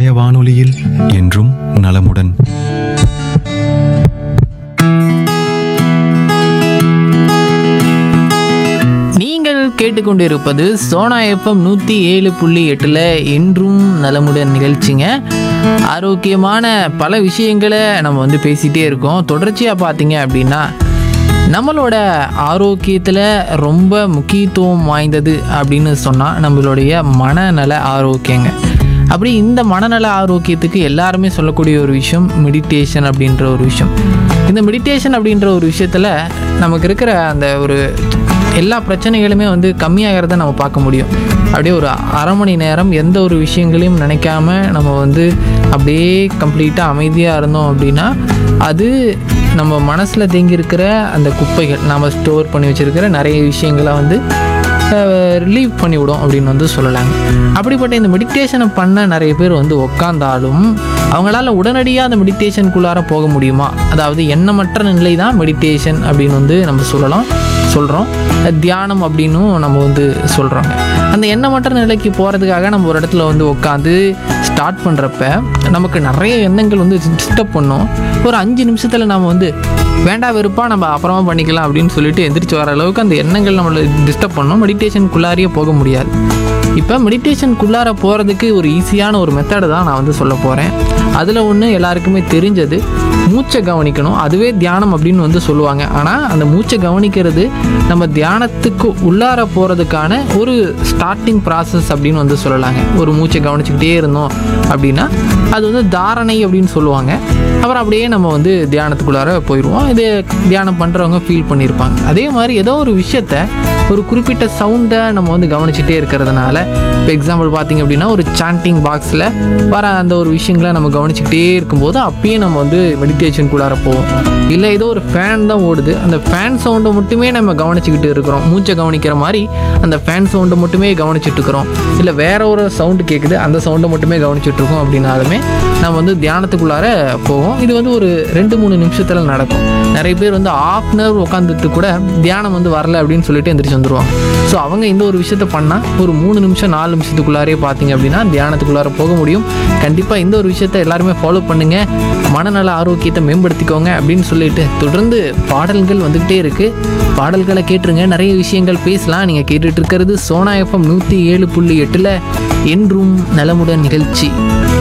சமுதாய வானொலியில் என்றும் நலமுடன் நீங்கள் கேட்டுக்கொண்டிருப்பது சோனா எஃப்எம் நூற்றி ஏழு புள்ளி எட்டில் என்றும் நலமுடன் நிகழ்ச்சிங்க ஆரோக்கியமான பல விஷயங்களை நம்ம வந்து பேசிகிட்டே இருக்கோம் தொடர்ச்சியாக பார்த்தீங்க அப்படின்னா நம்மளோட ஆரோக்கியத்தில் ரொம்ப முக்கியத்துவம் வாய்ந்தது அப்படின்னு சொன்னால் நம்மளுடைய மனநல ஆரோக்கியங்க அப்படி இந்த மனநல ஆரோக்கியத்துக்கு எல்லாருமே சொல்லக்கூடிய ஒரு விஷயம் மெடிடேஷன் அப்படின்ற ஒரு விஷயம் இந்த மெடிடேஷன் அப்படின்ற ஒரு விஷயத்தில் நமக்கு இருக்கிற அந்த ஒரு எல்லா பிரச்சனைகளுமே வந்து கம்மியாகிறத நம்ம பார்க்க முடியும் அப்படியே ஒரு அரை மணி நேரம் எந்த ஒரு விஷயங்களையும் நினைக்காம நம்ம வந்து அப்படியே கம்ப்ளீட்டாக அமைதியாக இருந்தோம் அப்படின்னா அது நம்ம மனசில் தேங்கியிருக்கிற அந்த குப்பைகள் நம்ம ஸ்டோர் பண்ணி வச்சுருக்கிற நிறைய விஷயங்களை வந்து ரிலீவ் பண்ணிவிடும் அப்படின்னு வந்து சொல்லலாங்க அப்படிப்பட்ட இந்த மெடிடேஷனை பண்ண நிறைய பேர் வந்து உக்காந்தாலும் அவங்களால உடனடியாக அந்த மெடிடேஷனுக்குள்ளார போக முடியுமா அதாவது எண்ணமற்ற நிலை தான் மெடிடேஷன் அப்படின்னு வந்து நம்ம சொல்லலாம் சொல்கிறோம் தியானம் அப்படின்னும் நம்ம வந்து சொல்கிறோங்க அந்த எண்ணமற்ற நிலைக்கு போகிறதுக்காக நம்ம ஒரு இடத்துல வந்து உட்காந்து ஸ்டார்ட் பண்ணுறப்ப நமக்கு நிறைய எண்ணங்கள் வந்து டிஸ்டர்ப் பண்ணும் ஒரு அஞ்சு நிமிஷத்தில் நம்ம வந்து வேண்டாம் வெறுப்பா நம்ம அப்புறமா பண்ணிக்கலாம் அப்படின்னு சொல்லிட்டு எந்திரிச்சு வர அளவுக்கு அந்த எண்ணங்கள் நம்மளை டிஸ்டர்ப் பண்ணோம் மெடிடேஷனுக்குள்ளாரியே போக முடியாது இப்போ மெடிடேஷனுக்குள்ளார போகிறதுக்கு ஒரு ஈஸியான ஒரு மெத்தடு தான் நான் வந்து சொல்ல போகிறேன் அதில் ஒன்று எல்லாருக்குமே தெரிஞ்சது மூச்சை கவனிக்கணும் அதுவே தியானம் அப்படின்னு வந்து சொல்லுவாங்க ஆனால் அந்த மூச்சை கவனிக்கிறது நம்ம தியானத்துக்கு உள்ளார போகிறதுக்கான ஒரு ஸ்டார்டிங் ப்ராசஸ் அப்படின்னு வந்து சொல்லலாங்க ஒரு மூச்சை கவனிச்சுக்கிட்டே இருந்தோம் அப்படின்னா அது வந்து தாரணை அப்படின்னு சொல்லுவாங்க அப்புறம் அப்படியே நம்ம வந்து தியானத்துக்குள்ளார போயிடுவோம் இது தியானம் பண்ணுறவங்க ஃபீல் பண்ணியிருப்பாங்க அதே மாதிரி ஏதோ ஒரு விஷயத்த ஒரு குறிப்பிட்ட சவுண்டை நம்ம வந்து கவனிச்சுட்டே இருக்கிறதுனால இப்போ எக்ஸாம்பிள் பார்த்தீங்க அப்படின்னா ஒரு சாண்டிங் பாக்ஸில் வர அந்த ஒரு விஷயங்களை நம்ம கவனிச்சுக்கிட்டே இருக்கும்போது அப்பயே நம்ம வந்து மெடிடேஷனுக்குள்ளார போவோம் இல்லை ஏதோ ஒரு ஃபேன் தான் ஓடுது அந்த ஃபேன் சவுண்டை மட்டுமே நம்ம கவனிச்சுக்கிட்டு இருக்கிறோம் மூச்சை கவனிக்கிற மாதிரி அந்த ஃபேன் சவுண்டை மட்டுமே கவனிச்சுட்டு இருக்கிறோம் இல்லை வேற ஒரு சவுண்டு கேட்குது அந்த சவுண்டை மட்டுமே கவனிச்சுட்டு இருக்கோம் அப்படின்னாலுமே நம்ம வந்து தியானத்துக்குள்ளார போவோம் இது வந்து ஒரு ரெண்டு மூணு நிமிஷத்தில் நடக்கும் நிறைய பேர் வந்து ஆஃப் அன் ஹவர் உட்காந்துட்டு கூட தியானம் வந்து வரல அப்படின்னு சொல்லிட்டு எந்திரிச்சு வந்துருவாங்க ஸோ அவங்க இந்த ஒரு விஷயத்த பண்ணால் ஒரு மூணு நிமிஷம் நாலு நிமிஷத்துக்குள்ளாரே பார்த்தீங்க அப்படின்னா தியானத்துக்குள்ளார போக முடியும் கண்டிப்பாக இந்த ஒரு விஷயத்த எல்லாருமே ஃபாலோ பண்ணுங்க மனநல ஆரோக்கியத்தை மேம்படுத்திக்கோங்க அப்படின்னு சொல்லிட்டு தொடர்ந்து பாடல்கள் வந்துக்கிட்டே இருக்கு பாடல்களை கேட்டுருங்க நிறைய விஷயங்கள் பேசலாம் நீங்கள் கேட்டுட்டு இருக்கிறது சோனா எஃப்எம் நூற்றி ஏழு புள்ளி எட்டில் என்றும் நலமுடன் நிகழ்ச்சி